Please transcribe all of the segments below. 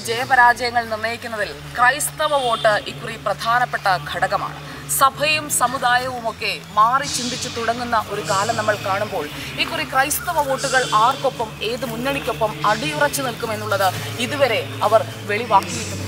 ജയപരാജയങ്ങൾ നിർണ്ണയിക്കുന്നതിൽ ക്രൈസ്തവ വോട്ട് ഇക്കുറി പ്രധാനപ്പെട്ട ഘടകമാണ് സഭയും സമുദായവുമൊക്കെ മാറി ചിന്തിച്ചു തുടങ്ങുന്ന ഒരു കാലം നമ്മൾ കാണുമ്പോൾ ഇക്കുറി ക്രൈസ്തവ വോട്ടുകൾ ആർക്കൊപ്പം ഏത് മുന്നണിക്കൊപ്പം അടിയുറച്ചു നിൽക്കുമെന്നുള്ളത് ഇതുവരെ അവർ വെളിവാക്കിയിട്ടുമില്ല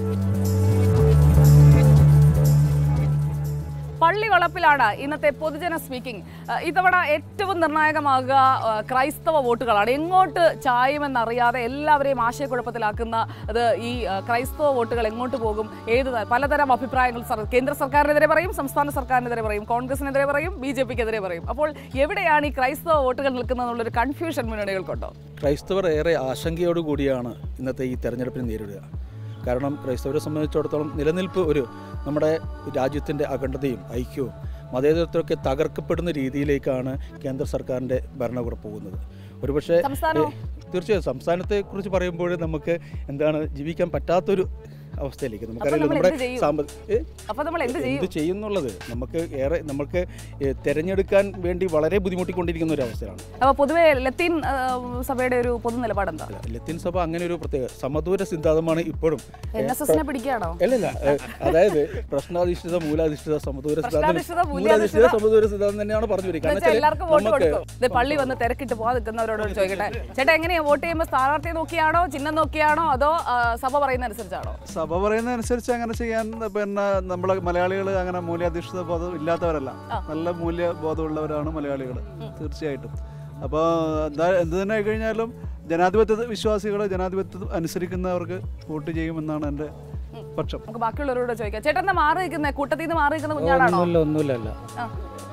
പള്ളി വളപ്പിലാണ് ഇന്നത്തെ പൊതുജന സ്പീക്കിംഗ് അഹ് ഇത്തവണ ഏറ്റവും നിർണായകമാകുക അഹ് ക്രൈസ്തവ വോട്ടുകളാണ് എങ്ങോട്ട് ചായുമെന്നറിയാതെ എല്ലാവരെയും ആശയക്കുഴപ്പത്തിലാക്കുന്ന അത് ഈ അഹ് ക്രൈസ്തവ വോട്ടുകൾ എങ്ങോട്ട് പോകും ഏത് ത- പലതരം അഭിപ്രായങ്ങൾ സർ- കേന്ദ്ര സർക്കാരിനെതിരെ പറയും സംസ്ഥാന സർക്കാരിനെതിരെ പറയും കോൺഗ്രസിനെതിരെ പറയും ബി ജെ പിക്കെതിരെ പറയും അപ്പോൾ എവിടെയാണ് ഈ ക്രൈസ്തവ വോട്ടുകൾ നിൽക്കുന്നതെന്നുള്ളൊരു കൺഫ്യൂഷൻ മുന്നണികൾക്കുണ്ടോ ക്രൈസ്തവർ ഏറെ ആശങ്കയോടുകൂടിയാണ് ഇന്നത്തെ ഈ തെരഞ്ഞെടുപ്പിനെ നേരിടുക കാരണം ക്രൈസ്തവരെ സംബന്ധിച്ചിടത്തോളം നിലനിൽപ്പ് ഒരു നമ്മുടെ രാജ്യത്തിൻ്റെ അഖണ്ഡതയും ഐക്യവും മതേതരത്വമൊക്കെ തകർക്കപ്പെടുന്ന രീതിയിലേക്കാണ് കേന്ദ്ര സർക്കാരിൻ്റെ ഭരണകൂടം പോകുന്നത് ഒരുപക്ഷെ സംസ്ഥാനമോ? ഏ, തീർച്ചയായും സംസ്ഥാനത്തെ കുറിച്ച് പറയുമ്പോൾ നമുക്ക് എന്താണ് ജീവിക്കാൻ പറ്റാത്തൊരു അവസ്ഥയിലേക്ക് നമുക്കറിയില്ല നമ്മൾ നമ്മുടെ എന്ത് ചെയ്യും? സാമ്പത്തിക ഏ? അപ്പൊ നമ്മൾ എന്ത് ചെയ്യും എന്ത് ചെയ്യുന്നുള്ളത് നമുക്ക് ഏറെ നമുക്ക് ഏ, തെരഞ്ഞെടുക്കാൻ വേണ്ടി വളരെ ബുദ്ധിമുട്ടിക്കൊണ്ടിരിക്കുന്ന ഒരു അവസ്ഥയാണ് അപ്പൊ പൊതുവെ ലത്തീൻ അഹ് സഭയുടെ ഒരു പൊതു നിലപാട് എന്താ ലത്തീൻ സഭ അങ്ങനെ ഒരു പ്രത്യേക സമദൂര സിദ്ധാന്തമാണ് ഇപ്പോഴും എൻ എസ് എസിനെ പിടിക്കുകയാണോ അല്ലല്ല ഏ, അതായത് പ്രശ്നാധിഷ്ഠിത മൂലാധിഷ്ഠിത സമദൂര പ്രശ്നാധിഷ്ഠിത, സിദ്ധാന്തം മൂലാധിഷ്ഠിത മൂലാധിഷ്ഠിത സമദൂര സിദ്ധാന്തം തന്നെയാണ് പറഞ്ഞു വരിക കാരണം എന്നുവെച്ചാൽ എല്ലാവർക്കും വോട്ട് നമുക്ക് കൊടുക്കും ഇത് പള്ളി വന്ന് തിരക്കിട്ട് പോകാൻ നിൽക്കുന്നവരോട് ചോദിക്കട്ടെ ചേട്ടാ എങ്ങനെയാ വോട്ട് ചെയ്യുമ്പോൾ സ്ഥാനാർത്ഥിയെ നോക്കിയാണോ ചിഹ്നം നോക്കിയാണോ അതോ ആ, സഭ പറയുന്ന അനുസരിച്ചാണോ സഭ പറയുന്ന അനുസരിച്ച് അങ്ങനെ ചെയ്യാൻ പിന്നെ നമ്മളെ മലയാളികൾ അങ്ങനെ മൂല്യാധിഷ്ഠിത ബോധം ഇല്ലാത്തവരല്ല നല്ല മൂല്യബോധമുള്ളവരാണ് മലയാളികൾ തീർച്ചയായിട്ടും അപ്പോൾ എന്താ എന്ത് തന്നെ ആയി കഴിഞ്ഞാലും ജനാധിപത്യ വിശ്വാസികൾ ജനാധിപത്യം അനുസരിക്കുന്നവർക്ക് വോട്ട് ചെയ്യുമെന്നാണ് എൻ്റെ പക്ഷം നമുക്ക് ബാക്കിയുള്ളവരോട് ചോദിക്കാം ചേട്ടൻ എന്താ മാറി നിൽക്കുന്നത് കൂട്ടത്തിൽ നിന്ന് മാറി നിൽക്കുന്ന കുഞ്ഞാടാണോ ഒന്നുമില്ല ഒന്നുമില്ലല്ല ആ.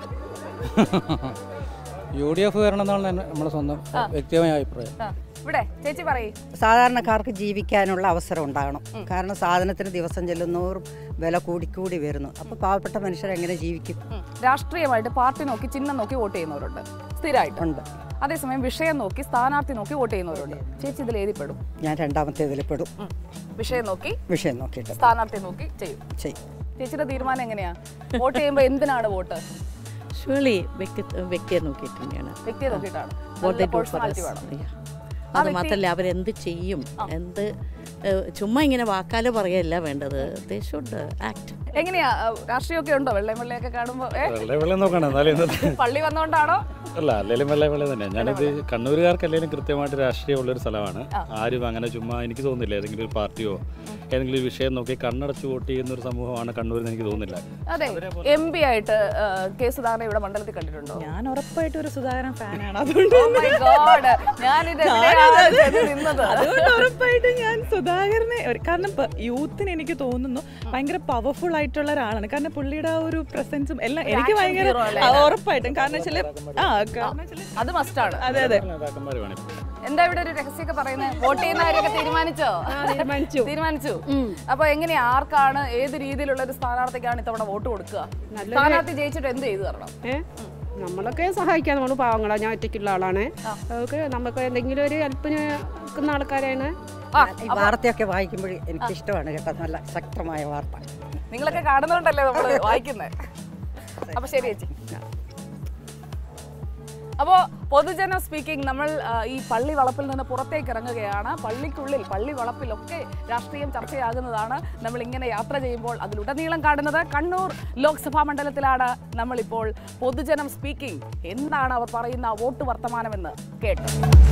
യു ഡി എഫ് വരണം എന്നാണ് എന്നെ- നമ്മുടെ സ്വന്തം വ്യക്തിപരമായ അഭിപ്രായം ആ, ഇവിടെ ചേച്ചി പറയേ സാധാരണക്കാർക്ക് ജീവിക്കാനുള്ള അവസരം ഉണ്ടാകണം കാരണം സാധനത്തിന് ദിവസം ചെല്ലുന്നവരും വില കൂടിക്കൂടി വരുന്നു അപ്പോൾ പാവപ്പെട്ട മനുഷ്യർ എങ്ങനെ ജീവിക്കും രാഷ്ട്രീയമായിട്ട് പാർട്ടി നോക്കി ചിഹ്നം നോക്കി വോട്ട് ചെയ്യുന്നവരുണ്ട് സ്ഥിരമായിട്ട് ഉണ്ട് അതേസമയം വിഷയം നോക്കി സ്ഥാനാർത്ഥി നോക്കി വോട്ട് ചെയ്യുന്നവരുണ്ട് ചേച്ചി ഇതിൽ ഏതിപ്പെടും ഞാൻ രണ്ടാമത്തെ ഇതിൽ പെടും ഉം. വിഷയം നോക്കി വിഷയം നോക്കിയിട്ട് സ്ഥാനാർത്ഥി നോക്കി ചെയ്യും ചെയ്യും ചേച്ചിയുടെ തീരുമാനം എങ്ങനെയാ വോട്ട് ചെയ്യുമ്പോൾ എന്തിനാണ് വോട്ട് ഷുവലി വ്യക്തി വ്യക്തിയെ നോക്കിയിട്ട് തന്നെയാണ് വ്യക്തിയെ നോക്കിയിട്ടാണ് What they നല്ല do for personality us. വേണം Yeah. ആ അത് വ്യക്തി- മാത്രല്ല അവരെന്ത് ചെയ്യും എന്ത് ഏഹ്, ചുമ്മാ ഇങ്ങനെ വാക്കാല് പറയല്ല വേണ്ടത് ദേ ഷുഡ് ആക്ട് എങ്ങനെയാ അഹ് രാഷ്ട്രീയമൊക്കെ ഉണ്ടോ വെള്ളയും വെള്ളയൊക്കെ കാണുമ്പോ ഏ? വെള്ള വെള്ളം നോക്കണം എന്നാലും ഇന്നത്തെ പള്ളി വന്നോണ്ടാണോ അല്ല അല്ലെങ്കിലും വെള്ള വെള്ളം തന്നെ ഞാനിത് കണ്ണൂരുകാർക്ക് അല്ലെങ്കിലും കൃത്യമായിട്ട് രാഷ്ട്രീയമുള്ള ഒരു സ്ഥലമാണ് ആരും അങ്ങനെ ചുമ്മാ എനിക്ക് തോന്നുന്നില്ല ഏതെങ്കിലും ഒരു പാർട്ടിയോ ഏതെങ്കിലും ഒരു വിഷയം നോക്കി കണ്ണടച്ച് വോട്ട് ചെയ്യുന്ന ഒരു സമൂഹമാണ് കണ്ണൂർ എന്ന് എനിക്ക് തോന്നുന്നില്ല അതെ എം പി ആയിട്ട് അഹ്, കെ സുധാകരൻ ഇവിടെ മണ്ഡലത്തിൽ കണ്ടിട്ടുണ്ടോ ഞാൻ ഉറപ്പായിട്ടും ഒരു സുധാകരൻ ഫാനാണ് അതുകൊണ്ട് Oh my God. ഞാനിത് എവിടെയാണ് ചെന്ന് നിന്നത് അതുകൊണ്ട് ഉറപ്പായിട്ടും ഞാൻ സുധാകരനെ ഒരു- കാരണം ഇപ്പൊ യൂത്തിന് എനിക്ക് തോന്നുന്നു ഭയങ്കര പവർഫുൾ ആയിട്ടുള്ള ഒരാളാണ് കാരണം പുള്ളിയുടെ ആ ഒരു പ്രസൻസും എല്ലാം എനിക്ക് action ഭയങ്കര hero അല്ലേ? ആ, ഉറപ്പായിട്ടും കാരണം വെച്ചാല് ആ കാരണം വെച്ചാല് അത് മസ്റ്റാണ് അതെ അതെ നേതാക്കന്മാർ വേണം ഇപ്പോൾ എന്താ ഇവിടെ ഒരു രഹസ്യമൊക്കെ പറയുന്നത് വോട്ട് ചെയ്യുന്ന കാര്യമൊക്കെ തീരുമാനിച്ചോ തീരുമാനിച്ചു. തീരുമാനിച്ചു അപ്പൊ എങ്ങനെയാ ആർക്കാണ് ഏത് രീതിയിലുള്ള ഒരു സ്ഥാനാർത്ഥിക്കാണ് ഇത്തവണ വോട്ട് കൊടുക്കുക സ്ഥാനാർത്ഥി ജയിച്ചിട്ട് എന്ത് ചെയ്തു തരണം ഏ? നമ്മളൊക്കെ സഹായിക്കാം നമ്മൾ പാവങ്ങളാ ഞാൻ ഒറ്റയ്ക്കുള്ള ആളാണ് അതൊക്കെ നമുക്ക് എന്തെങ്കിലും ഒരു ഹെൽപ്പിന് നിൽക്കുന്ന ആൾക്കാരാണ് ആ ഈ വാർത്തയൊക്കെ വായിക്കുമ്പോൾ എനിക്കിഷ്ടമാണ് കേട്ടോ നല്ല ശക്തമായ വാർത്ത നിങ്ങളൊക്കെ കാണുന്നതുകൊണ്ടല്ലേ നമ്മള് വായിക്കുന്നത് അപ്പൊ ശരി ചേച്ചി അപ്പോൾ പൊതുജന സ്പീക്കിംഗ് നമ്മൾ ആ, ഈ പള്ളി വളപ്പിൽ നിന്ന് പുറത്തേക്ക് ഇറങ്ങുകയാണ് പള്ളിക്കുള്ളിൽ പള്ളി വളപ്പിലൊക്കെ രാഷ്ട്രീയം ചർച്ചയാകുന്നതാണ് നമ്മൾ ഇങ്ങനെ യാത്ര ചെയ്യുമ്പോൾ അതിലുടനീളം കാണുന്നത് കണ്ണൂർ ലോക്സഭാ മണ്ഡലത്തിലാണ് നമ്മളിപ്പോൾ പൊതുജനം സ്പീക്കിംഗ് എന്താണ് അവർ പറയുന്ന വോട്ട് വർത്തമാനമെന്ന് കേട്ടു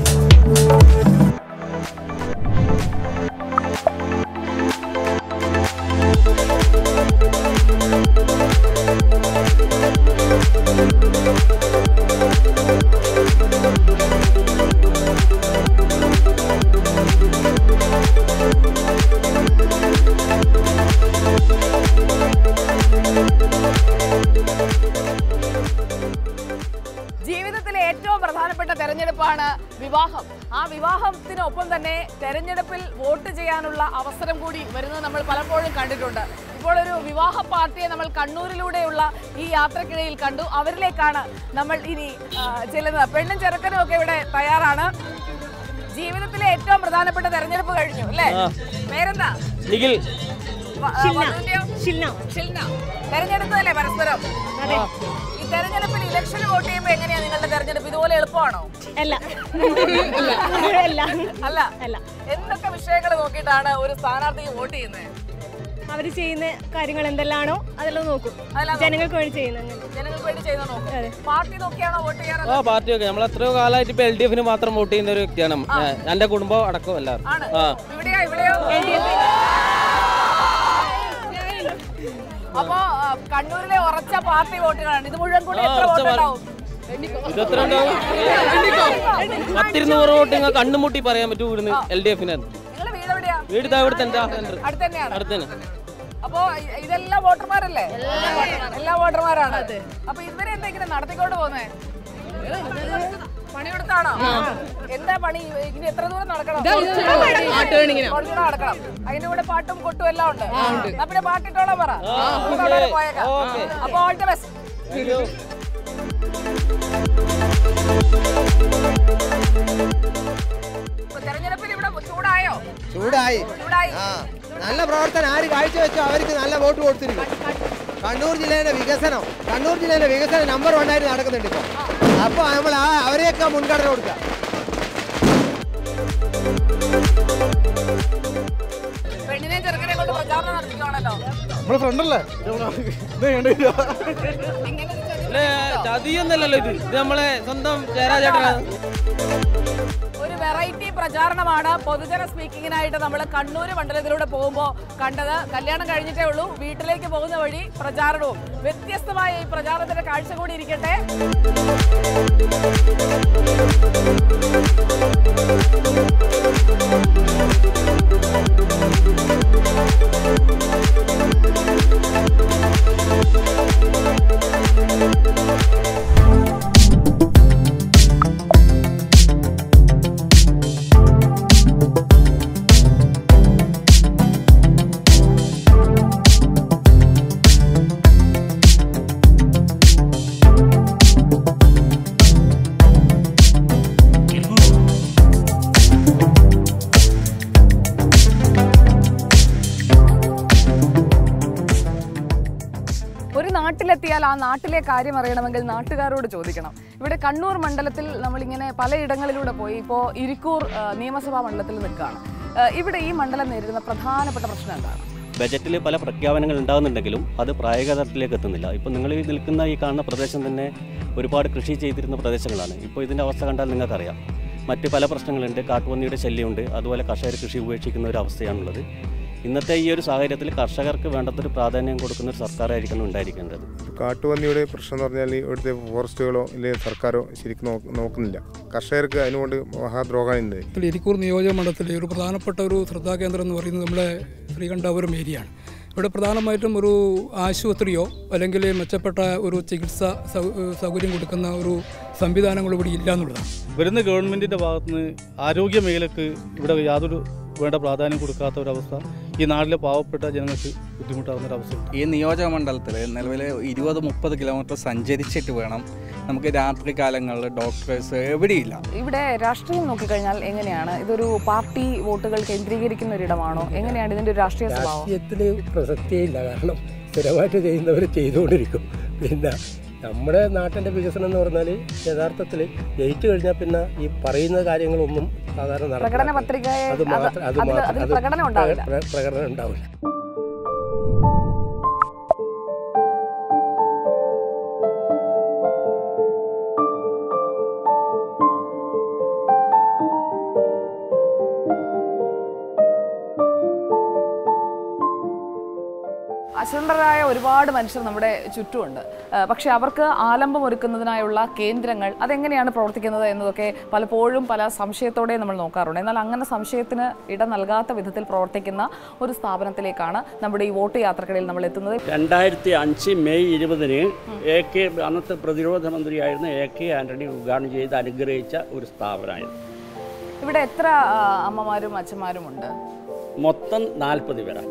ജീവിതത്തിലെ ഏറ്റവും പ്രധാനപ്പെട്ട തെരഞ്ഞെടുപ്പാണ് വിവാഹം ആ വിവാഹത്തിനൊപ്പം തന്നെ തെരഞ്ഞെടുപ്പിൽ വോട്ട് ചെയ്യാനുള്ള അവസരം കൂടി വരുന്നത് നമ്മൾ പലപ്പോഴും കണ്ടിട്ടുണ്ട് ഇപ്പോൾ ഒരു വിവാഹ പാർട്ടിയെ നമ്മൾ കണ്ണൂരിലൂടെയുള്ള ഈ യാത്രക്കിടയിൽ കണ്ടു അവരിലേക്കാണ് നമ്മൾ ഇനി ആ, ചെല്ലുന്നത് പെണ്ണും ചെറുക്കനും ഒക്കെ ഇവിടെ തയ്യാറാണ് ജീവിതത്തിലെ ഏറ്റവും പ്രധാനപ്പെട്ട തെരഞ്ഞെടുപ്പ് കഴിഞ്ഞു അല്ലേ പേരെന്താ വ- ആ, വധുവിന്റെയോ? ഷിൽന. തെരഞ്ഞെടുത്തതല്ലേ പരസ്പരം ഈ തെരഞ്ഞെടുപ്പിൽ ഇലക്ഷന് വോട്ട് ചെയ്യുമ്പോൾ എങ്ങനെയാ നിങ്ങളുടെ തെരഞ്ഞെടുപ്പ് ഇതുപോലെ എളുപ്പമാണോ അല്ല അല്ല അല്ല അല്ല എന്തൊക്കെ വിഷയങ്ങൾ നോക്കിയിട്ടാണ് ഒരു സ്ഥാനാർത്ഥിക്ക് വോട്ട് ചെയ്യുന്നത് അവർ ചെയ്യുന്ന കാര്യങ്ങൾ എന്തെല്ലാണോ അതെല്ലാം നോക്കും അതെല്ലാം നോക്കും. ജനങ്ങൾക്ക് വേണ്ടി ചെയ്യുന്ന അങ്ങനെ. ജനങ്ങൾക്ക് വേണ്ടി ചെയ്യുന്ന നോക്കും പാർട്ടി നോക്കിയാണോ വോട്ട് ചെയ്യാറ് ആ പാർട്ടിയൊക്കെ നമ്മൾ എത്രയോ കാലമായിട്ട് ഇപ്പൊ എൽ ഡി എഫിന് മാത്രം വോട്ട് ചെയ്യുന്ന ഒരു വ്യക്തിയാണ് ഞാൻ- എന്റെ കുടുംബം അടക്കം എല്ലാവരും ആണ് ആ ഇവിടെയോ ഇവിടെയോ അപ്പോ ആ, കണ്ണൂരിലെ ഉറച്ച പാർട്ടി വോട്ടുകളാണ് ഇത് മുഴുവൻ കൂടി ആ, എത്ര ഉറച്ച വോട്ട് പാർട്ടി. ഉണ്ടാവും ഇരുപത്തിരണ്ടാവും പത്തിരുന്നൂറ് വോട്ട് നിങ്ങൾ കണ്ണുമുട്ടി പറയാൻ പറ്റൂ ഇവിടുന്ന് എൽ ഡി എഫിന് നിങ്ങളുടെ വീട് എവിടെയാ വീട് ഇതാ ഇവിടുത്തെ എൻ്റെ സെന്റർ അടുത്ത് തന്നെയാണ് അടുത്ത് തന്നെ അപ്പോ ഇ- ഇതെല്ലാം വോട്ടർമാരല്ലേ എല്ലാ വോട്ടർമാരാണ് അപ്പൊ ഇവരെ എന്താ ഇങ്ങനെ നടത്തിക്കൊണ്ട് പോന്നേ പണിയെടുത്താണോ എന്താ പണി ഇനി എത്ര ദൂരം നടക്കണം കുറച്ചുകൂടെ നടക്കണം അതിന്റെ കൂടെ പാട്ടും കൊട്ടും എല്ലാം ഉണ്ട് എന്നാ പിന്നെ പാട്ടിട്ടോളാം പറ നമുക്ക് അവിടെ വരെ പോയേക്കാം അപ്പൊ ഓൾ ദ ബെസ്റ്റ് തെരഞ്ഞെടുപ്പിൽ ഇവിടെ ചൂടായോ ചൂടായി ചൂടായി ആ നല്ല പ്രവർത്തനം ആര് കാഴ്ചവെച്ചോ അവർക്ക് നല്ല വോട്ട് കൊടുത്തിരിക്കും കണ്ണൂർ ജില്ലയുടെ വികസനം കണ്ണൂർ ജില്ലയുടെ വികസനം നമ്പർ വൺ ആയിട്ട് നടക്കുന്നുണ്ട് ഇപ്പോൾ അപ്പോൾ നമ്മൾ ആ അവരെയൊക്കെ മുൻഗണന കൊടുക്കുക പെണ്ണിനെ ചെറുക്കനെ കൊണ്ട് പ്രചാരണം നടത്തിക്കുവാണല്ലോ നമ്മളെ ഫ്രണ്ടല്ലേ അല്ലേ ചതിയൊന്നല്ലല്ലോ ഇത് ഇത് നമ്മളെ സ്വന്തം ജയരാജേട്ടനാണ് ഒരു വെറൈറ്റി പ്രചാരണമാണ് പൊതുജന സ്പീക്കിങ്ങിനായിട്ട് നമ്മൾ കണ്ണൂർ മണ്ഡലത്തിലൂടെ പോകുമ്പോൾ കണ്ടത് കല്യാണം കഴിഞ്ഞിട്ടേ ഉള്ളൂ വീട്ടിലേക്ക് പോകുന്ന വഴി പ്രചാരണവും വ്യത്യസ്തമായ ഈ പ്രചാരണത്തിന്റെ കാഴ്ച കൂടി ഇരിക്കട്ടെ ഒരു നാട്ടിലെത്തിയാൽ ആ നാട്ടിലെ കാര്യം അറിയണമെങ്കിൽ നാട്ടുകാരോട് ചോദിക്കണം ഇവിടെ കണ്ണൂർ മണ്ഡലത്തിൽ നമ്മളിങ്ങനെ പലയിടങ്ങളിലൂടെ പോയി ഇപ്പോൾ ഇരിക്കൂർ ആ, നിയമസഭാ മണ്ഡലത്തിൽ നിൽക്കുകയാണ് ആ, ഇവിടെ ഈ മണ്ഡലം നേരിടുന്ന പ്രധാനപ്പെട്ട പ്രശ്നം എന്താണ് ബജറ്റിൽ പല പ്രഖ്യാപനങ്ങൾ ഉണ്ടാകുന്നുണ്ടെങ്കിലും അത് പ്രായോഗികതലത്തിലേക്ക് എത്തുന്നില്ല ഇപ്പോൾ നിങ്ങൾ ഈ നിൽക്കുന്ന ഈ കാണുന്ന പ്രദേശം തന്നെ ഒരുപാട് കൃഷി ചെയ്തിരുന്ന പ്രദേശങ്ങളാണ് ഇപ്പോൾ ഇതിൻ്റെ അവസ്ഥ കണ്ടാൽ നിങ്ങൾക്കറിയാം മറ്റ് പല പ്രശ്നങ്ങളുണ്ട് കാട്ടുപന്നിയുടെ ശല്യമുണ്ട് അതുപോലെ കർഷകർ കൃഷി ഉപേക്ഷിക്കുന്ന ഒരു അവസ്ഥയാണുള്ളത് ഇന്നത്തെ ഈ ഒരു സാഹചര്യത്തിൽ കർഷകർക്ക് വേണ്ടത്തൊരു പ്രാധാന്യം കൊടുക്കുന്ന ഒരു സർക്കാരായിരിക്കണം ഉണ്ടായിരിക്കേണ്ടത് കാട്ടുപന്നിയുടെ പ്രശ്നം എന്ന് പറഞ്ഞാൽ ഇവിടുത്തെ ഫോറസ്റ്റുകളോ അല്ലെങ്കിൽ സർക്കാരോ ശരിക്കും നോക്ക് നോക്കുന്നില്ല കർഷകർക്ക് അതിനുകൊണ്ട് മഹാദ്രോഹമുണ്ട് ഇതിൽ ഇരിക്കൂർ നിയോജക മണ്ഡലത്തിലെ ഒരു പ്രധാനപ്പെട്ട ഒരു ശ്രദ്ധാകേന്ദ്രം എന്ന് പറയുന്നത് നമ്മുടെ ശ്രീകണ്ഠാപുരം ഏരിയയാണ് ഇവിടെ പ്രധാനമായിട്ടും ഒരു ആശുപത്രിയോ അല്ലെങ്കിൽ മെച്ചപ്പെട്ട ഒരു ചികിത്സ സൗ- സൗകര്യം കൊടുക്കുന്ന ഒരു സംവിധാനങ്ങൾ ഇവിടെ ഇല്ല എന്നുള്ളതാണ് വരുന്ന ഗവൺമെൻറ്റിൻ്റെ ഭാഗത്തുനിന്ന് ആരോഗ്യ മേഖലക്ക് ഇവിടെ യാതൊരു വേണ്ട പ്രാധാന്യം കൊടുക്കാത്ത ഒരവസ്ഥ ഈ നാട്ടിലെ പാവപ്പെട്ട ജനങ്ങൾക്ക് ബുദ്ധിമുട്ടാകുന്ന ഒരു അവസ്ഥ ഈ നിയോജക മണ്ഡലത്തിൽ നിലവിൽ ഇരുപത് മുപ്പത് കിലോമീറ്റർ സഞ്ചരിച്ചിട്ട് വേണം നമുക്ക് രാത്രി കാലങ്ങളിൽ ഡോക്ടേഴ്സ് എവിടെയില്ല ഇവിടെ രാഷ്ട്രീയം നോക്കിക്കഴിഞ്ഞാൽ എങ്ങനെയാണ് ഇതൊരു പാർട്ടി വോട്ടുകൾ കേന്ദ്രീകരിക്കുന്ന ഒരിടമാണോ എങ്ങനെയാണ് ഇതിന്റെ ഒരു രാഷ്ട്രീയ സ്വഭാവം രാഷ്ട്രീയത്തിന് പ്രസക്തിയില്ല കാരണം സ്ഥിരമായിട്ട് ചെയ്യുന്നവർ ചെയ്തുകൊണ്ടിരിക്കും പിന്നെ നമ്മുടെ നാട്ടിൻ്റെ വികസനം എന്ന് പറഞ്ഞാൽ യഥാർത്ഥത്തിൽ ജയിച്ചു കഴിഞ്ഞാൽ പിന്നെ ഈ പറയുന്ന കാര്യങ്ങളൊന്നും സാധാരണ നടക്കില്ല. പ്രകടന പത്രികയെ അത് അത് മാത്രം അത് അതിൽ- മാത്രം അതിൽ അത് പ്രകടനം ഉണ്ടാവില്ല. പ്ര- പ്രകടനം ഉണ്ടാവില്ല അശുണ്ടരായ ഒരുപാട് മനുഷ്യർ നമ്മുടെ ചുറ്റുമുണ്ട് ആ, പക്ഷെ അവർക്ക് ആലംബം ഒരുക്കുന്നതിനായുള്ള കേന്ദ്രങ്ങൾ അതെങ്ങനെയാണ് പ്രവർത്തിക്കുന്നത് എന്നതൊക്കെ പലപ്പോഴും പല സംശയത്തോടെ നമ്മൾ നോക്കാറുണ്ട് എന്നാൽ അങ്ങനെ സംശയത്തിന് ഇട നൽകാത്ത വിധത്തിൽ പ്രവർത്തിക്കുന്ന ഒരു സ്ഥാപനത്തിലേക്കാണ് നമ്മുടെ ഈ വോട്ട് യാത്രകളിൽ നമ്മൾ എത്തുന്നത് രണ്ടായിരത്തി അഞ്ച് മെയ് ഇരുപതിന് എ കെ അന്നത്തെ പ്രതിരോധ മന്ത്രിയായിരുന്ന എ കെ ആന്റണി ഉദ്ഘാടനം ചെയ്ത് അനുഗ്രഹിച്ച ഒരു സ്ഥാപനമായിരുന്നു ഇവിടെ എത്ര ആ, അമ്മമാരും അച്ഛന്മാരും ഉണ്ട് മൊത്തം നാൽപ്പത് പേരാണ്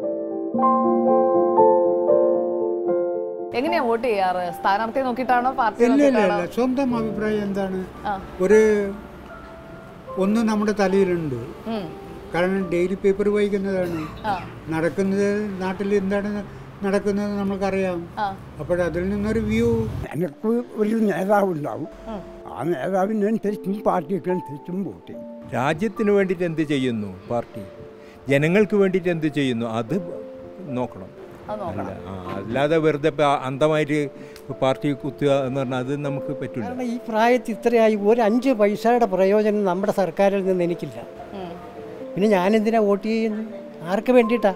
എങ്ങനെയാ വോട്ട് ചെയ്യാറ് സ്ഥാനാർത്ഥിയെ നോക്കിയിട്ടാണോ പാർട്ടിയെ ഇല്ല ഇല്ല നോക്കിയിട്ടാണോ ഇല്ല സ്വന്തം അഭിപ്രായം എന്താണ് ആ. ഒരു ഒന്ന് നമ്മുടെ തലയിലുണ്ട് ഉം. കാരണം ഡെയിലി പേപ്പർ വായിക്കുന്നതാണ് ആ. നടക്കുന്നത് നാട്ടിൽ എന്താണ് നടക്കുന്നത് നമ്മൾക്കറിയാം ആ. അപ്പോൾ അതിൽ നിന്നൊരു വ്യൂ എനിക്ക് ഒരു നേതാവുണ്ടാവും ആ ആ നേതാവിനനുസരിച്ചും പാർട്ടിക്ക് അനുസരിച്ചും വോട്ട് ചെയ്യും രാജ്യത്തിന് വേണ്ടിയിട്ട് എന്ത് ചെയ്യുന്നു പാർട്ടി ജനങ്ങൾക്ക് വേണ്ടിയിട്ട് എന്ത് ചെയ്യുന്നു അത് നോക്കണം അത് നോക്കണം അല്ല, ആ, അല്ലാതെ വെറുതെ ഇപ്പൊ അന്ധമായിട്ട് പാർട്ടി കുത്തുക എന്ന് പറഞ്ഞാൽ അത് നമുക്ക് പറ്റില്ല കാരണം ഈ പ്രായത്തിൽ ഇത്രയായി ഒരു അഞ്ച് പൈസയുടെ പ്രയോജനം നമ്മുടെ സർക്കാരിൽ നിന്ന് എനിക്കില്ല ഉം. പിന്നെ ഞാനെന്തിനാ വോട്ട് ചെയ്യുന്നത് ആർക്ക് വേണ്ടിയിട്ടാ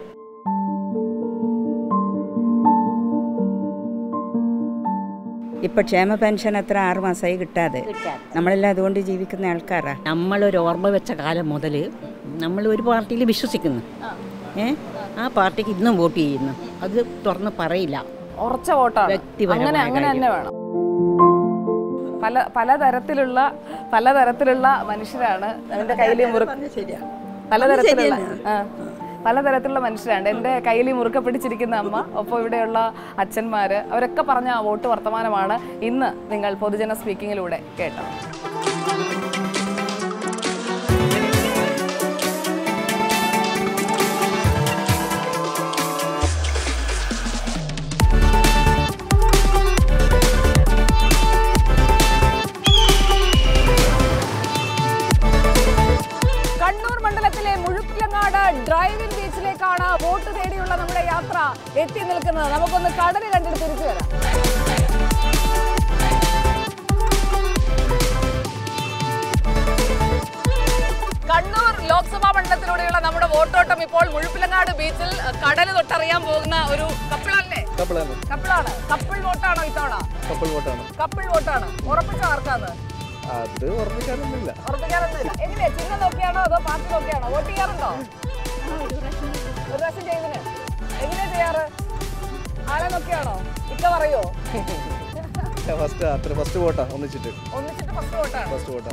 ഇപ്പൊ ക്ഷേമ പെൻഷൻ എത്ര ആറ് മാസമായി കിട്ടാതെ നമ്മളെല്ലാം അതുകൊണ്ട് ജീവിക്കുന്ന ആൾക്കാരാ നമ്മളൊരു ഓർമ്മ വെച്ച കാലം മുതൽ നമ്മൾ ഒരു പാർട്ടിയിൽ വിശ്വസിക്കുന്നു ഏ ആ പാർട്ടിക്ക് ഇന്നും വോട്ട് ചെയ്യുന്നു അത് തുറന്ന് പറയില്ല ഉറച്ച വോട്ടാണ് വ്യക്തിപരമായ അങ്ങനെ അങ്ങനെ കാര്യം. തന്നെ വേണം പല പലതരത്തിലുള്ള പലതരത്തിലുള്ള മനുഷ്യരാണ് എൻ്റെ കയ്യിൽ മുറുക്ക പലതരത്തിലുള്ള ആ, പലതരത്തിലുള്ള മനുഷ്യരാണ് എൻ്റെ കയ്യിൽ മുറുക്ക പിടിച്ചിരിക്കുന്ന അമ്മ ഒപ്പം ഇവിടെയുള്ള അച്ഛന്മാര് അവരൊക്കെ പറഞ്ഞ ആ വോട്ട് വർത്തമാനമാണ് ഇന്ന് നിങ്ങൾ പൊതുജന സ്പീക്കിങ്ങിലൂടെ കേട്ടത് കണ്ണൂർ മണ്ഡലത്തിലെ മുഴുപ്പിലങ്ങാട് ഡ്രൈവിംഗ് ബീച്ചിലേക്കാണ് വോട്ട് തേടിയുള്ള നമ്മുടെ യാത്ര എത്തി നിൽക്കുന്നത് നമുക്കൊന്ന് കടല് കണ്ടിട്ട് തിരിച്ചു വരാം കണ്ണൂർ ലോക്സഭാ മണ്ഡലത്തിലൂടെയുള്ള നമ്മുടെ വോട്ടോട്ടം ഇപ്പോൾ മുഴുപ്പിലങ്ങാട് ബീച്ചിൽ കടല് തൊട്ടറിയാൻ പോകുന്ന ഒരു കപ്പിളല്ലേ കപ്പിളാണ് കപ്പിളാണ് കപ്പിൾ വോട്ടാണോ ഇത്തവണ കപ്പിൾ വോട്ടാണ് കപ്പിൾ വോട്ടാണ് ഉറപ്പിച്ച ആർക്കാന്ന് അത് ഉറപ്പിക്കാനൊന്നുമില്ല ഉറപ്പിക്കാറൊന്നുമില്ല എങ്ങനെയാ ചിഹ്നം നോക്കിയാണോ അതോ പാർട്ടി നോക്കിയാണോ വോട്ട് ചെയ്യാറുണ്ടോ ഒരു പ്രാവശ്യം ചെയ്തതിന് എങ്ങനെയാ ചെയ്യാറ് ആളെ നോക്കിയാണോ ഇക്ക പറയോ ഫസ്റ്റ് അത്ര ഫസ്റ്റ് വോട്ടാ ഒന്നിച്ചിട്ട് ഒന്നിച്ചിട്ട് ഫസ്റ്റ് വോട്ടാണ് ഫസ്റ്റ് വോട്ടാ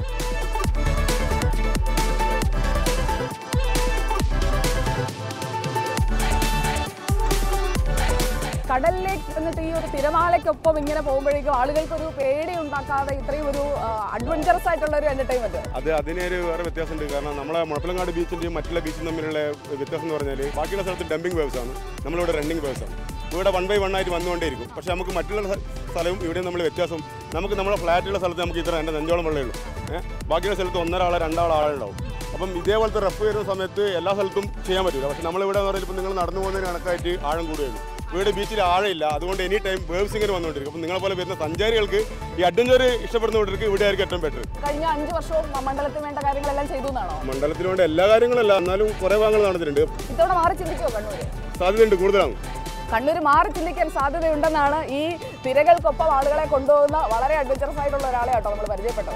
കടലിലേക്ക് എന്നിട്ട് ഈ ഒരു തിരമാലയ്ക്കൊപ്പം ഇങ്ങനെ പോകുമ്പോഴേക്കും ആളുകൾക്ക് ഒരു പേടി ഉണ്ടാക്കാതെ ഇത്രയും ഒരു അഡ്വഞ്ചറസ് ആയിട്ടുള്ള ഒരു എന്റർടൈൻമെന്റ് അത് അതിനൊരു വേറെ വ്യത്യാസമുണ്ട് കാരണം നമ്മളെ മുഴപ്പിലങ്ങാട് ബീച്ചിന്റെയും മറ്റുള്ള ബീച്ചും തമ്മിലുള്ള വ്യത്യാസം എന്ന് പറഞ്ഞാൽ ബാക്കിയുള്ള സ്ഥലത്ത് ഡംപിംഗ് വേവ്സ് ആണ് നമ്മളിവിടെ റണ്ണിങ് വേവ്സ് ആണ് ഇവിടെ വൺ ബൈ വൺ ആയിട്ട് വന്നുകൊണ്ടേയിരിക്കും പക്ഷേ നമുക്ക് മറ്റുള്ള സ്ഥ- സ്ഥലവും ഇവിടെ നമ്മൾ വ്യത്യാസം നമുക്ക് നമ്മുടെ ഫ്ലാറ്റുള്ള സ്ഥലത്ത് നമുക്ക് ഇത്ര എൻ്റെ നെഞ്ചോളം വെള്ളമേ ഉള്ളൂ ഏഹ് ബാക്കിയുള്ള സ്ഥലത്ത് ഒന്നര ആളെ രണ്ടാൾ ആളുണ്ടാവും അപ്പം ഇതേപോലത്തെ റഫ് വരുന്ന സമയത്ത് എല്ലാ സ്ഥലത്തും ചെയ്യാൻ പറ്റില്ല പക്ഷേ നമ്മളിവിടെ എന്ന് പറഞ്ഞാൽ ഇപ്പം നിങ്ങൾ നടന്നു പോകുന്നതിന് കണക്കായിട്ട് ആഴം കൂടുകയുള്ളൂ ഇവിടെ ബീച്ചിൽ ആഴമില്ല അതുകൊണ്ട് എനി ടൈം വേവ്സ് ഇങ്ങനെ വന്നുകൊണ്ടിരിക്കും അപ്പം നിങ്ങളെ പോലെ വരുന്ന സഞ്ചാരികൾക്ക് ഈ അഡ്വഞ്ചർ ഇഷ്ടപ്പെടുന്നവർക്ക് ഇവിടെ ആയിരിക്കും ഏറ്റവും ബെറ്റർ കഴിഞ്ഞ അഞ്ച് വർഷവും മണ്ഡലത്തിൽ വേണ്ട കാര്യങ്ങളെല്ലാം ചെയ്തു എന്നാണോ മണ്ഡലത്തിൽ വേണ്ട എല്ലാ കാര്യങ്ങളല്ല എന്നാലും കുറേ ഭാഗങ്ങൾ നടന്നിട്ടുണ്ട് ഇത്തവണ മാറി ചിന്തിക്കുമോ കണ്ണൂര് സാധ്യതയുണ്ട് കൂടുതലാണ് കണ്ണൂർ മാറി ചിന്തിക്കാൻ സാധ്യതയുണ്ടെന്നാണ് ഈ തിരകൾക്കൊപ്പം ആളുകളെ കൊണ്ടുപോകുന്ന വളരെ അഡ്വഞ്ചറസ് ആയിട്ടുള്ള ഒരാളെ കേട്ടോ നമ്മൾ പരിചയപ്പെട്ടത്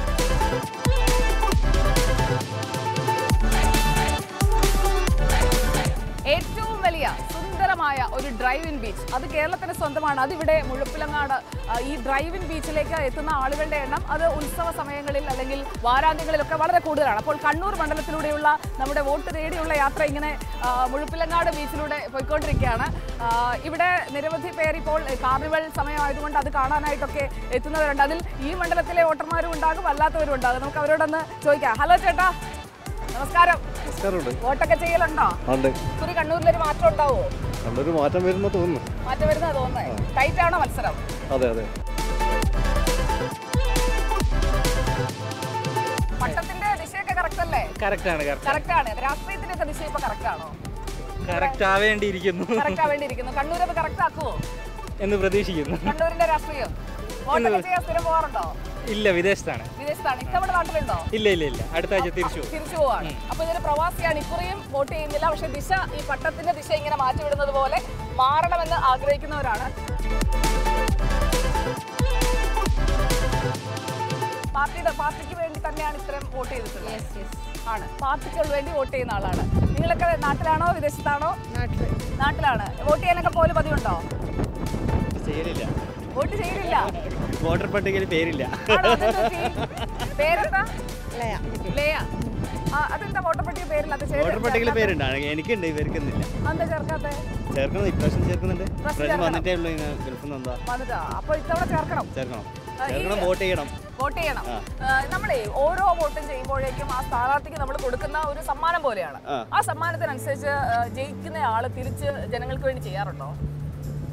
ഏറ്റവും വലിയ സുന്ദരമായ ഒരു ഡ്രൈവ് ഇൻ ബീച്ച് അത് കേരളത്തിന് സ്വന്തമാണ് അതിവിടെ മുഴപ്പിലങ്ങാട് ആ, ഈ ഡ്രൈവ് ഇൻ ബീച്ചിലേക്ക് എത്തുന്ന ആളുകളുടെ എണ്ണം അത് ഉത്സവ സമയങ്ങളിൽ അല്ലെങ്കിൽ വാരാന്ത്യങ്ങളിലൊക്കെ വളരെ കൂടുതലാണ് അപ്പോൾ കണ്ണൂർ മണ്ഡലത്തിലൂടെയുള്ള നമ്മുടെ വോട്ട് തേടിയുള്ള യാത്ര ഇങ്ങനെ ആ, മുഴപ്പിലങ്ങാട് ബീച്ചിലൂടെ പോയിക്കൊണ്ടിരിക്കുകയാണ് ആ, ഇവിടെ നിരവധി പേർ ഇപ്പോൾ കാർണിവൽ സമയമായതുകൊണ്ട് അത് കാണാനായിട്ടൊക്കെ എത്തുന്നവരുണ്ട് അതിൽ ഈ മണ്ഡലത്തിലെ വോട്ടർമാരും ഉണ്ടാകും അല്ലാത്തവരും ഉണ്ടാകും നമുക്ക് അവരോടൊന്ന് ചോദിക്കാം ഹലോ ചേട്ടാ നമസ്കാരം നമസ്കാരമുണ്ട് വോട്ടൊക്കെ ചെയ്യലുണ്ടോ ഉണ്ട് കുറി കണ്ണൂരിലൊരു മാറ്റം ഉണ്ടാവുമോ നല്ലൊരു മാറ്റം വരുമ്പോൾ തോന്നുന്നു മാറ്റം വരുന്നത് തോന്നുന്നേ ടൈറ്റ് ആണോ മത്സരം അതെ അതെ പട്ടത്തിന്റെ ദിശയൊക്കെ കറക്റ്റ് അല്ലേ കറക്റ്റ് ആണ് കറക്റ്റ് കറക്റ്റ് ആണ് രാഷ്ട്രീയത്തിന്റെ ഒക്കെ ദിശ ഇപ്പൊ കറക്റ്റ് ആണോ കറക്റ്റ് ആവേണ്ടിയിരിക്കുന്നു കറക്റ്റ് ആവേണ്ടിയിരിക്കുന്നു കണ്ണൂർ അത് കറക്റ്റ് ആക്കുവോ എന്ന് പ്രതീക്ഷിക്കുന്നു കണ്ണൂരിന്റെ രാഷ്ട്രീയം വോട്ടൊക്കെ ചെയ്യാൻ സ്ഥിരം പോകാറുണ്ടോ ഇല്ല വിദേശത്താണ് വിദേശത്താണ് ഇത്തവണ നാട്ടിലുണ്ടോ ഇല്ല ഇല്ല ഇല്ല അടുത്ത ആഴ്ച തിരിച്ചു പോകും. തിരിച്ചു പോവാണ് അപ്പൊ ഇതൊരു പ്രവാസിയാണ് ഇക്കുറിയും വോട്ട് ചെയ്യുന്നില്ല പക്ഷെ ദിശ ഈ പട്ടത്തിന്റെ ദിശ ഇങ്ങനെ മാറ്റിവിടുന്നത് പോലെ മാറണമെന്ന് ആഗ്രഹിക്കുന്നവരാണ് പാർട്ടിയുടെ പാർട്ടിക്ക് വേണ്ടി തന്നെയാണ് ഇത്തരം വോട്ട് ചെയ്തിട്ടുള്ളത് ആണ് പാർട്ടിക്ക് വേണ്ടി വോട്ട് ചെയ്യുന്ന ആളാണ് നിങ്ങളൊക്കെ നാട്ടിലാണോ വിദേശത്താണോ നാട്ടിലാണ് വോട്ട് ചെയ്യാനൊക്കെ പോലും പതിവുണ്ടോ ചെയ്യലില്ല വോട്ട് ചെയ്യലില്ല വോട്ടർ പട്ടികയിൽ പേരില്ല ആണോ? അതെന്ത് പറ്റി? പേരെന്താ ലയ ആ, അതെന്താ വോട്ടർപട്ടിക പേരില്ലാത്ത വോട്ടർ പട്ടികയിൽ പേരുണ്ട് എനിക്കുണ്ട് ഇവർക്കൊന്നുമില്ല എന്താ ചേർക്കാത്തെ ചേർക്കണം ഇപ്രാവശ്യം ചേർക്കുന്നുണ്ട് ഇപ്രാവശ്യം ഇപ്രാവശ്യം ചേർക്കണം. വന്നിട്ടേ ഉള്ളൂ ഇങ്ങനെ ഗൾഫിൽ നിന്ന് എന്താ വന്നിട്ടാ അപ്പൊ ഇത്തവണ ചേർക്കണം ചേർക്കണം ആ, ഈ- ചേർക്കണം വോട്ട് ചെയ്യണം വോട്ട് ചെയ്യണം ആ. ആ, നമ്മളെ ഓരോ വോട്ടും ചെയ്യുമ്പോഴേക്കും ആ സ്ഥാനാർത്ഥിക്ക് നമ്മൾ കൊടുക്കുന്ന ഒരു സമ്മാനം പോലെയാണ് ആ. ആ സമ്മാനത്തിനനുസരിച്ച് ആ, ജയിക്കുന്ന ആള് തിരിച്ച് ജനങ്ങൾക്ക് വേണ്ടി ചെയ്യാറുണ്ടോ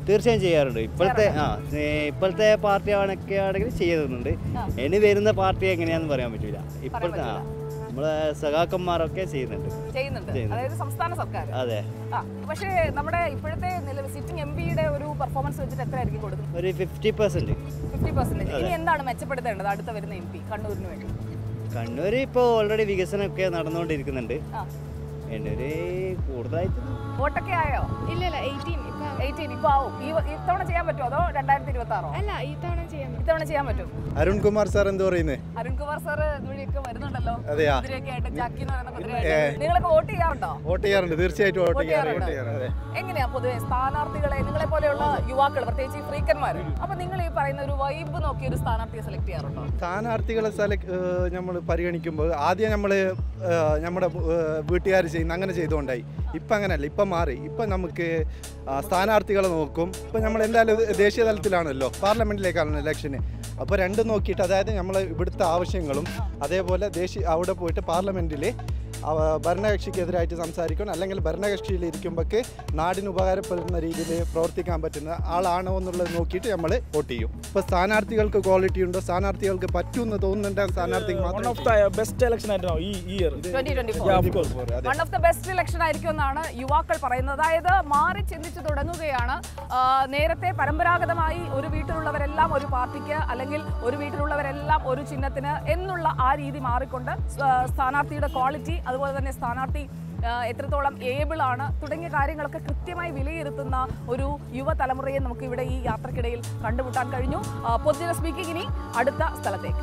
തീർച്ചയായും ചെയ്യാറുണ്ട് ഇപ്പോഴത്തെ ആ ഏ, ഇപ്പോഴത്തെ പാർട്ടി ആണൊക്കെ ആണെങ്കിൽ ചെയ്യുന്നുണ്ട് ആ. ഇനി വരുന്ന പാർട്ടി എങ്ങനെയാണെന്ന് പറയാൻ പറ്റില്ല ഇപ്പോഴത്തെ ആ നമ്മളെ സഖാക്കന്മാരൊക്കെ ചെയ്യുന്നുണ്ട് ചെയ്യുന്നുണ്ട് ചെയ്യുന്നുണ്ട്. അതായത് സംസ്ഥാന സർക്കാർ അതെ ആ പക്ഷേ നമ്മുടെ ഇപ്പോഴത്തെ നിലവിൽ സിറ്റിംഗ് എം പിയുടെ ഒരു പെർഫോമൻസ് വെച്ചിട്ട് എത്രയായിരിക്കും കൊടുക്കുന്നത് ഒരു ഫിഫ്റ്റി പെർസെൻറ്റ് ഫിഫ്റ്റി പെർസെന്റേജ് അതെ. ഇനി എന്താണ് മെച്ചപ്പെടുത്തേണ്ടത് അടുത്ത വരുന്ന എം പി കണ്ണൂരിന് വേണ്ടി കണ്ണൂർ ഇപ്പോൾ ഓൾറെഡി വികസനമൊക്കെ നടന്നുകൊണ്ടിരിക്കുന്നുണ്ട് ആ. എന്നൊരു കൂടുതലായിട്ട് വോട്ടൊക്കെ ആയോ ഇല്ല ഇല്ല എയ്റ്റീൻ എയ്റ്റീൻ ഇപ്പൊ ആവും ഈ വ- ഇത്തവണ ചെയ്യാൻ പറ്റുമോ അതോ രണ്ടായിരത്തി ഇരുപത്തി ആറോ അല്ല ഈ തവണ ചെയ്യാൻ ഇത്തവണ ചെയ്യാൻ പറ്റും അരുൺകുമാർ സാർ എന്ത് പറയുന്നേ അരുൺകുമാർ സാർ ഇതുവഴിയൊക്കെ വരുന്നുണ്ടല്ലോ അതെയാ? കുതിരയൊക്കെ ആയിട്ട് ജാക്കി എന്ന് പറയുന്ന ഏ. കുതിരയായിട്ട് നിങ്ങളൊക്കെ വോട്ട് ചെയ്യാറുണ്ടോ വോട്ട് ചെയ്യാറുണ്ട് തീർച്ചയായിട്ടും വോട്ട് വോട്ട് ചെയ്യാറുണ്ട് ചെയ്യാറുണ്ട്. എങ്ങനെയാ പൊതുവെ സ്ഥാനാർത്ഥികളെ നിങ്ങളെ പോലെയുള്ള യുവാക്കൾ പ്രത്യേകിച്ച് ഈ ഫ്രീക്കന്മാർ അപ്പൊ നിങ്ങൾ ഈ പറയുന്ന ഒരു വൈബ് നോക്കി ഒരു സ്ഥാനാർത്ഥിയെ സെലക്ട് ചെയ്യാറുണ്ടോ സ്ഥാനാർത്ഥികളെ സെലക്ട് നമ്മൾ പരിഗണിക്കുമ്പോൾ ആദ്യം നമ്മൾ നമ്മുടെ വീട്ടുകാർ ചെയ്യുന്ന അങ്ങനെ ചെയ്തുകൊണ്ടായി ഇപ്പം അങ്ങനെയല്ല ഇപ്പം മാറി ഇപ്പം നമുക്ക് ആ, സ്ഥാനാർത്ഥികളെ നോക്കും ഇപ്പം നമ്മൾ എന്തായാലും ഇത് ദേശീയ തലത്തിലാണല്ലോ പാർലമെൻറ്റിലേക്കാണല്ലോ ഇലക്ഷന് അപ്പോൾ രണ്ടും നോക്കിയിട്ട് അതായത് നമ്മൾ ഇവിടുത്തെ ആവശ്യങ്ങളും അതേപോലെ ദേശീയ അവിടെ പോയിട്ട് പാർലമെൻറ്റിൽ ഭരണകക്ഷിക്കെതിരായിട്ട് സംസാരിക്കണം അല്ലെങ്കിൽ ഭരണകക്ഷിയിൽ ഇരിക്കുമ്പോഴേക്ക് നാടിന് ഉപകാരപ്പെടുന്ന രീതിയിൽ പ്രവർത്തിക്കാൻ പറ്റുന്ന ആളാണോ എന്നുള്ളത് നോക്കിയിട്ട് നമ്മൾ വോട്ട് ചെയ്യും ഇപ്പോൾ സ്ഥാനാർത്ഥികൾക്ക് ക്വാളിറ്റി ഉണ്ടോ സ്ഥാനാർത്ഥികൾക്ക് പറ്റുമെന്ന് തോന്നുന്നുണ്ട് സ്ഥാനാർത്ഥിക്ക് one of the best election ആയിരുന്നു ഈ year one of the best election ആയിരിക്കും എന്നാണ് യുവാക്കൾ പറയുന്നത് അതായത് മാറി ചിന്തിച്ചു തുടങ്ങുകയാണ് ആ, നേരത്തെ പരമ്പരാഗതമായി ഒരു വീട്ടിലുള്ളവരെല്ലാം ഒരു പാർട്ടിക്ക് അല്ലെങ്കിൽ ഒരു വീട്ടിലുള്ളവരെല്ലാം ഒരു ചിഹ്നത്തിന് എന്നുള്ള ആ രീതി മാറിക്കൊണ്ട് ആ, സ്ഥാനാർത്ഥിയുടെ ക്വാളിറ്റി അതുപോലെ തന്നെ സ്ഥാനാർത്ഥി ആ, എത്രത്തോളം ഏബിൾ ആണ് തുടങ്ങിയ കാര്യങ്ങളൊക്കെ കൃത്യമായി വിലയിരുത്തുന്ന ഒരു യുവതലമുറയെ നമുക്ക് ഇവിടെ ഈ യാത്രക്കിടയിൽ കണ്ടുമുട്ടാൻ കഴിഞ്ഞു ആ, പൊതുജന സ്പീക്കിംഗ് ഇനി അടുത്ത സ്ഥലത്തേക്ക്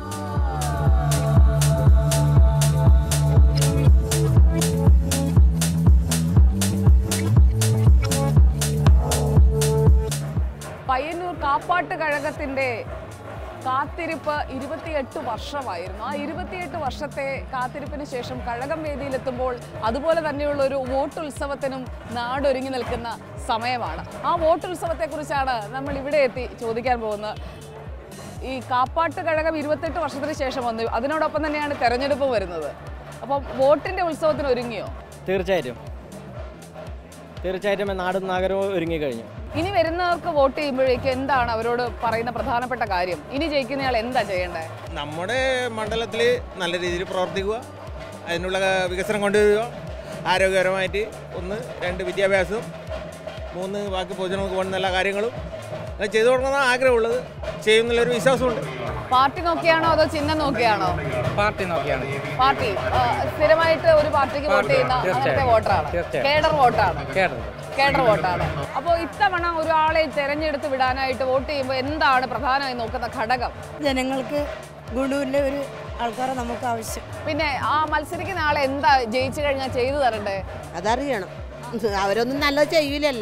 പയ്യന്നൂർ കാപ്പാട്ട് കഴകത്തിന്റെ കാത്തിരിപ്പ് ഇരുപത്തിയെട്ട് വർഷമായിരുന്നു ആ ഇരുപത്തിയെട്ട് വർഷത്തെ കാത്തിരിപ്പിന് ശേഷം കഴകം വേദിയിലെത്തുമ്പോൾ അതുപോലെ തന്നെയുള്ള ഒരു വോട്ടുത്സവത്തിനും നാടൊരുങ്ങി നിൽക്കുന്ന സമയമാണ് ആ വോട്ടുത്സവത്തെക്കുറിച്ചാണ് നമ്മൾ ഇവിടെ എത്തി ചോദിക്കാൻ പോകുന്നത് ഈ കാപ്പാട്ട് കഴകം ഇരുപത്തെട്ട് വർഷത്തിന് ശേഷം വന്നു അതിനോടൊപ്പം തന്നെയാണ് തെരഞ്ഞെടുപ്പ് വരുന്നത് അപ്പം വോട്ടിന്റെ ഉത്സവത്തിന് ഒരുങ്ങിയോ തീർച്ചയായിട്ടും തീർച്ചയായിട്ടും നാടും നഗരവും ഒരുങ്ങിക്കഴിഞ്ഞു ഇനി വരുന്നവർക്ക് വോട്ട് ചെയ്യുമ്പോഴേക്കും എന്താണ് അവരോട് പറയുന്ന പ്രധാനപ്പെട്ട കാര്യം ഇനി ജയിക്കുന്നയാൾ എന്താ ചെയ്യേണ്ടത് നമ്മുടെ മണ്ഡലത്തിൽ നല്ല രീതിയിൽ പ്രവർത്തിക്കുക അതിനുള്ള വികസനം കൊണ്ടുവരിക ആരോഗ്യപരമായിട്ട് ഒന്ന് രണ്ട് വിദ്യാഭ്യാസവും മൂന്ന് ബാക്കി പൊതുജനങ്ങൾക്ക് വേണ്ട എല്ലാ കാര്യങ്ങളും അത് ചെയ്തു കൊടുക്കുന്ന ആഗ്രഹമുള്ളത് ചെയ്യുന്നുള്ളൊരു വിശ്വാസമുണ്ട് പാർട്ടി നോക്കിയാണോ അതോ ചിഹ്നം നോക്കിയാണോ പാർട്ടി നോക്കിയാണ് പാർട്ടി ആ, സ്ഥിരമായിട്ട് ഒരു പാർട്ടിക്ക് വോട്ട് ചെയ്യുന്ന അങ്ങനത്തെ വോട്ടറാണ് തീർച്ചയായും. കേഡർ വോട്ടാണ് കേട്ടത് കേഡർ വോട്ടാണ് അപ്പോൾ ഇത്തവണ ഒരാളെ തെരഞ്ഞെടുത്ത് വിടാനായിട്ട് വോട്ട് ചെയ്യുമ്പോൾ എന്താണ് പ്രധാനമായി നോക്കുന്ന ഘടകം ജനങ്ങൾക്ക് ഗുണ്ടൂരിലെ ഒരു ആൾക്കാരെ നമുക്ക് ആവശ്യം പിന്നെ ആ മത്സരിക്കുന്ന ആളെ എന്താ ജയിച്ചു കഴിഞ്ഞാൽ ചെയ്തു തരണ്ടേ അതറിയണം അവരൊന്നും നല്ലത് ചെയ്യൂലല്ല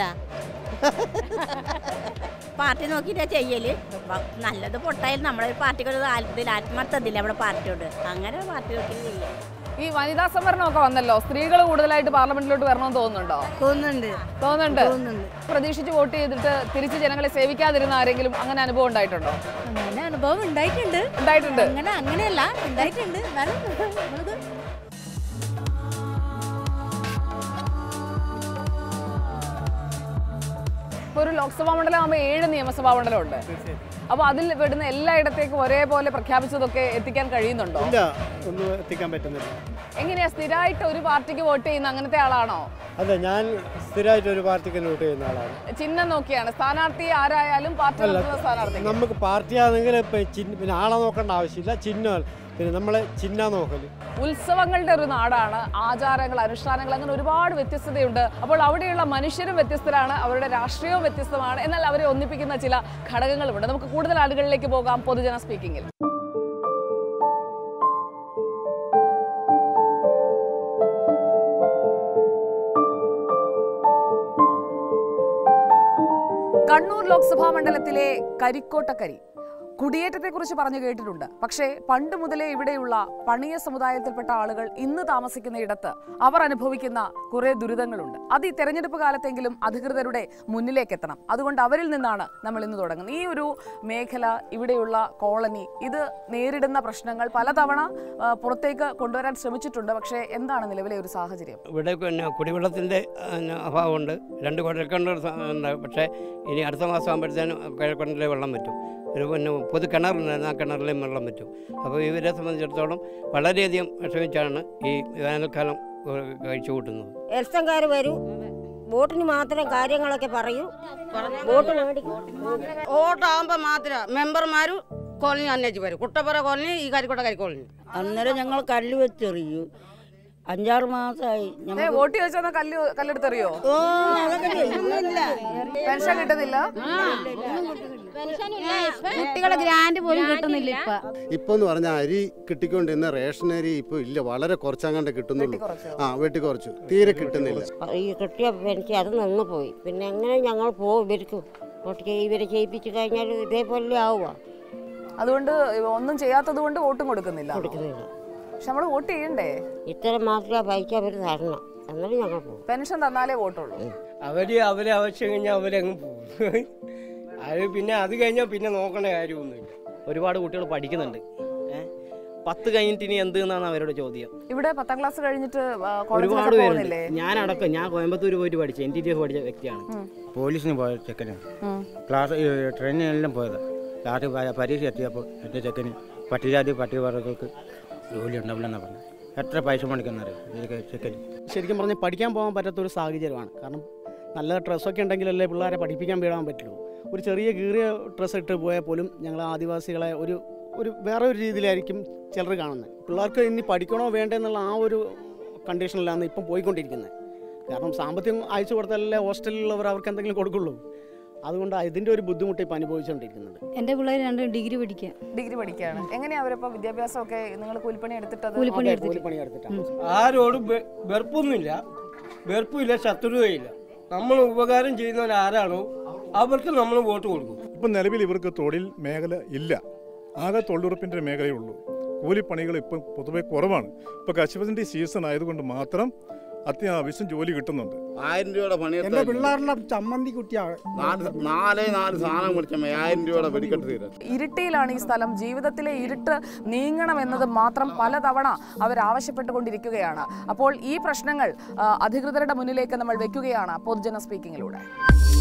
പാർട്ടി നോക്കിയിട്ടാ ചെയ്യല് വ- നല്ലത് പൊട്ടായാലും നമ്മളെ പാർട്ടിക്ക് ഒരു ഇതിൽ ആത്മാർത്ഥത്തില്ല നമ്മുടെ പാർട്ടിയോട് അങ്ങനെ പാർട്ടി നോക്കി ചെയ്യും ഈ വനിതാ സംവരണമൊക്കെ വന്നല്ലോ സ്ത്രീകൾ കൂടുതലായിട്ട് പാർലമെന്റിലോട്ട് വരണമെന്ന് തോന്നുന്നുണ്ടോ തോന്നുന്നുണ്ട് തോന്നുന്നുണ്ട് തോന്നുന്നുണ്ട്. പ്രതീക്ഷിച്ച് വോട്ട് ചെയ്തിട്ട് തിരിച്ച് ജനങ്ങളെ സേവിക്കാതിരുന്ന ആരെങ്കിലും അങ്ങനെ അനുഭവം ഉണ്ടായിട്ടുണ്ടോ അങ്ങനെ അനുഭവം ഉണ്ടായിട്ടുണ്ട് ഉണ്ടായിട്ടുണ്ട് അങ്ങനെ അങ്ങനെയല്ല ഉണ്ടായിട്ടുണ്ട് എന്നാലും നമ്മളത് ഇപ്പൊ ഒരു ലോക്സഭാ മണ്ഡലം ആകുമ്പോൾ ഏഴ് നിയമസഭാ മണ്ഡലം ഉണ്ട് അപ്പൊ അതിൽ പെടുന്ന എല്ലായിടത്തേക്കും ഒരേപോലെ പ്രഖ്യാപിച്ചതൊക്കെ എത്തിക്കാൻ കഴിയുന്നുണ്ടോ ഇല്ല ഒന്നും എത്തിക്കാൻ പറ്റുന്നില്ല എങ്ങനെയാ സ്ഥിരമായിട്ട് ഒരു പാർട്ടിക്ക് വോട്ട് ചെയ്യുന്ന അങ്ങനത്തെ ആളാണോ അതെ ഞാൻ സ്ഥിരമായിട്ട് ഒരു പാർട്ടിക്ക് വോട്ട് ചെയ്യുന്ന ആളാണ് ചിഹ്നം നോക്കിയാണ് സ്ഥാനാർത്ഥി ആരായാലും പാർട്ടി അല്ല നിർത്തുന്ന സ്ഥാനാർത്ഥി നമുക്ക് പാർട്ടിയാണെങ്കിൽ ഇപ്പം ചിഹ്ന പിന്നെ ആളെ നോക്കേണ്ട ആവശ്യമില്ല ചിഹ്നം പിന്നെ നമ്മളെ ചിഹ്ന നോക്കല് ഉത്സവങ്ങളുടെ ഒരു നാടാണ് ആചാരങ്ങൾ അനുഷ്ഠാനങ്ങൾ അങ്ങനെ ഒരുപാട് വ്യത്യസ്തതയുണ്ട് അപ്പോൾ അവിടെയുള്ള മനുഷ്യരും വ്യത്യസ്തരാണ് അവരുടെ രാഷ്ട്രീയവും വ്യത്യസ്തമാണ് എന്നാൽ അവരെ ഒന്നിപ്പിക്കുന്ന ചില ഘടകങ്ങളുമുണ്ട് നമുക്ക് കൂടുതൽ ആളുകളിലേക്ക് പോകാം പൊതുജന സ്പീക്കിങ്ങിൽ കണ്ണൂർ ലോക്സഭാ മണ്ഡലത്തിലെ കരിക്കോട്ടക്കരി കുടിയേറ്റത്തെക്കുറിച്ച് പറഞ്ഞു കേട്ടിട്ടുണ്ട് പക്ഷേ പണ്ട് മുതലേ ഇവിടെയുള്ള പണിയ സമുദായത്തിൽപ്പെട്ട ആളുകൾ ഇന്ന് താമസിക്കുന്ന ഇടത്ത് അവർ അനുഭവിക്കുന്ന കുറേ ദുരിതങ്ങളുണ്ട് അത് ഈ തെരഞ്ഞെടുപ്പ് കാലത്തെങ്കിലും അധികൃതരുടെ മുന്നിലേക്ക് എത്തണം അതുകൊണ്ട് അവരിൽ നിന്നാണ് നമ്മൾ ഇന്ന് തുടങ്ങുന്നത് ഈ ഒരു മേഖല ഇവിടെയുള്ള കോളനി ഇത് നേരിടുന്ന പ്രശ്നങ്ങൾ പലതവണ ആ, പുറത്തേക്ക് കൊണ്ടുവരാൻ ശ്രമിച്ചിട്ടുണ്ട് പക്ഷേ എന്താണ് നിലവിലെ ഒരു സാഹചര്യം ഇവിടെ പിന്നെ കുടിവെള്ളത്തിൻ്റെ അഭാവമുണ്ട് രണ്ട് കുഴൽക്കിണർ സ- ഉണ്ട് പക്ഷേ ഇനി അടുത്ത മാസം ആകുമ്പോഴത്തേനും കുഴൽക്കിണറിലെ വെള്ളം പറ്റും ഒരു പിന്നെ പൊതു കിണറുണ്ടായിരുന്നു ആ കിണറിലെയും വെള്ളം പറ്റും അപ്പോൾ ഇവരെ സംബന്ധിച്ചിടത്തോളം വളരെയധികം വിഷമിച്ചാണ് ഈ വേനൽക്കാലം ഏഹ്, കഴിച്ചു കൂട്ടുന്നത് എൽസംകാർ വരും വോട്ടിന് മാത്രം കാര്യങ്ങളൊക്കെ പറയൂ വോട്ട് മേടിക്കും വോട്ടാകുമ്പോൾ മാത്രം മെമ്പർമാർ കോളനി അന്വേഷിച്ച് വരും കുട്ടപ്പുറ കോളനി ഈ കരിക്കോട്ട കരി കോളനി അന്നേരം ഞങ്ങൾ കല്ല് വെച്ചെറിയൂ അഞ്ചാറ് മാസമായി ഏ, വോട്ട് ചോദിച്ചാൽ കല്ല് കല്ലെടുത്തെറിയോ ഓ അതൊക്കെ ചെയ്യുന്നില്ല പെൻഷൻ കിട്ടുന്നില്ല കുട്ടികളെ ഗ്രാൻഡ് പോലും കിട്ടുന്നില്ല ഇപ്പൊ ഇപ്പൊ എന്ന് പറഞ്ഞാൽ അരി കിട്ടിക്കൊണ്ടിരുന്ന റേഷൻ അരി ഇപ്പൊ ഇല്ല വളരെ കുറച്ചങ്ങാണ്ട് കിട്ടുന്നുള്ളൂ ആ വെട്ടി കുറച്ചു തീരെ കിട്ടുന്നില്ല ഈ കിട്ടിയ പെൻഷൻ അത് നിന്ന് പോയി പിന്നെ എങ്ങനെ ഞങ്ങൾ പോകും ഇവർക്ക് വോട്ട് ചെയ്യ- ഇവരെ ചെയ്യിപ്പിച്ച് കഴിഞ്ഞാൽ ഇതേപോലെ ആവുക അതുകൊണ്ട് ഒന്നും ചെയ്യാത്തത് കൊണ്ട് വോട്ടും കൊടുക്കുന്നില്ല കൊടുക്കുന്നില്ല പക്ഷെ നമ്മൾ വോട്ട് ചെയ്യണ്ടേ ഇത്ര മാസത്തെ പൈസ അവർ തരണം എന്നാലും ഞങ്ങൾ പോകും പെൻഷൻ തന്നാലേ വോട്ടുള്ളൂ അവർ അവരെ ആവശ്യം കഴിഞ്ഞാൽ അവരങ്ങ് പോകും അത് പിന്നെ അത് കഴിഞ്ഞാൽ പിന്നെ നോക്കേണ്ട കാര്യമൊന്നുമില്ല ഒരുപാട് കുട്ടികൾ പഠിക്കുന്നുണ്ട് ഏ? പത്ത് കഴിഞ്ഞിട്ട് ഇനി എന്ത് എന്നാണ് അവരുടെ ചോദ്യം ഇവിടെ പത്താം ക്ലാസ് കഴിഞ്ഞിട്ട് ആ, ഒരുപാട് കോളേജിലൊക്കെ പേരുണ്ട് പോകുന്നില്ലേ ഞാനടക്കം ഞാൻ കോയമ്പത്തൂർ പോയിട്ട് പഠിച്ച എൻ ടി ടി എഫ് പഠിച്ച വ്യക്തിയാണ് പോലീസിന് പോയ ചെക്കനാണ് ഉം. ക്ലാസ് ഈ ട്രെയിനിനെല്ലാം പോയത് ക്ലാസ് പ- പരീക്ഷ എത്തിയപ്പോൾ എൻ്റെ ചെക്കന് പട്ടികജാതി പട്ടികവർഗങ്ങൾക്ക് ജോലി ഉണ്ടാവില്ലെന്നാണ് പറഞ്ഞത് എത്ര പൈസ മേടിക്കുന്നറിയോ ഈ ചെക്കന് ശരിക്കും പറഞ്ഞാൽ പഠിക്കാൻ പോകാൻ പറ്റാത്ത ഒരു സാഹചര്യമാണ് കാരണം നല്ല ഡ്രസ്സൊക്കെ ഉണ്ടെങ്കിലല്ലേ പിള്ളേരെ പഠിപ്പിക്കാൻ വിടാൻ പറ്റുള്ളൂ ഒരു ചെറിയ കീറിയ ഡ്രസ്സ് ഇട്ട് പോയാൽ പോലും ഞങ്ങൾ ആദിവാസികളെ ഒരു ഒരു വേറെ ഒരു രീതിയിലായിരിക്കും ചിലർ കാണുന്നത് പിള്ളേർക്ക് ഇനി പഠിക്കണോ വേണ്ടേ എന്നുള്ള ആ ഒരു കണ്ടീഷനിലാണ് ഇപ്പം പോയിക്കൊണ്ടിരിക്കുന്നത് കാരണം സാമ്പത്തികം അയച്ചു കൊടുത്താലല്ലേ ഹോസ്റ്റലിലുള്ളവർ അവർക്ക് എന്തെങ്കിലും കൊടുക്കുള്ളൂ അതുകൊണ്ട് ഇതിൻ്റെ ഒരു ബുദ്ധിമുട്ട് ഇപ്പം അനുഭവിച്ചുകൊണ്ടിരിക്കുന്നുണ്ട് എന്റെ പിള്ളേർ രണ്ടും ഡിഗ്രി പഠിക്കുക ഡിഗ്രി പഠിക്കുകയാണ് എങ്ങനെയാ അവരിപ്പോ വിദ്യാഭ്യാസം ഒക്കെ നിങ്ങൾ കൂലിപ്പണി എടുത്തിട്ടത് കൂലിപ്പണി അതെ, എടുത്തിട്ട്. കൂലിപ്പണി എടുത്തിട്ടാണ് ആരോടും വെ- വെറുപ്പൊന്നുമില്ല വെറുപ്പില്ല ശത്രുതയില്ല നമ്മൾ ഉപകാരം ചെയ്യുന്നവർ ആരാണോ അവർക്ക് നമ്മൾ വോട്ട് കൊടുക്കും ഇപ്പം നിലവിൽ ഇവർക്ക് തൊഴിൽ മേഖല ഇല്ല ആകെ തൊഴിലുറപ്പിൻ്റെ മേഖലയേ ഉള്ളൂ കൂലിപ്പണികൾ ഇപ്പം പൊതുവെ കുറവാണ് ഇപ്പോൾ കശുവതിൻ്റെ സീസൺ ആയതുകൊണ്ട് മാത്രം അത്യാവശ്യം ജോലി കിട്ടുന്നുണ്ട് ആയിരം രൂപയുടെ പണി എന്റെ പിള്ളേരെല്ലാം ചമ്മന്തി കുട്ടിയാണ് നാലേ നാല് സാധനം കുടിച്ചാൽ ആയിരം രൂപയുടെ വെടിക്കെട്ട് തീരാൻ ഇരുട്ടിയിലാണ് ഈ സ്ഥലം ജീവിതത്തിലെ ഇരുട്ട് നീങ്ങണം എന്നത് മാത്രം പലതവണ അവർ ആവശ്യപ്പെട്ടുകൊണ്ടിരിക്കുകയാണ് അപ്പോൾ ഈ പ്രശ്നങ്ങൾ ആ, അധികൃതരുടെ മുന്നിലേക്ക് നമ്മൾ വെക്കുകയാണ് പൊതുജന സ്പീക്കിങ്ങിലൂടെ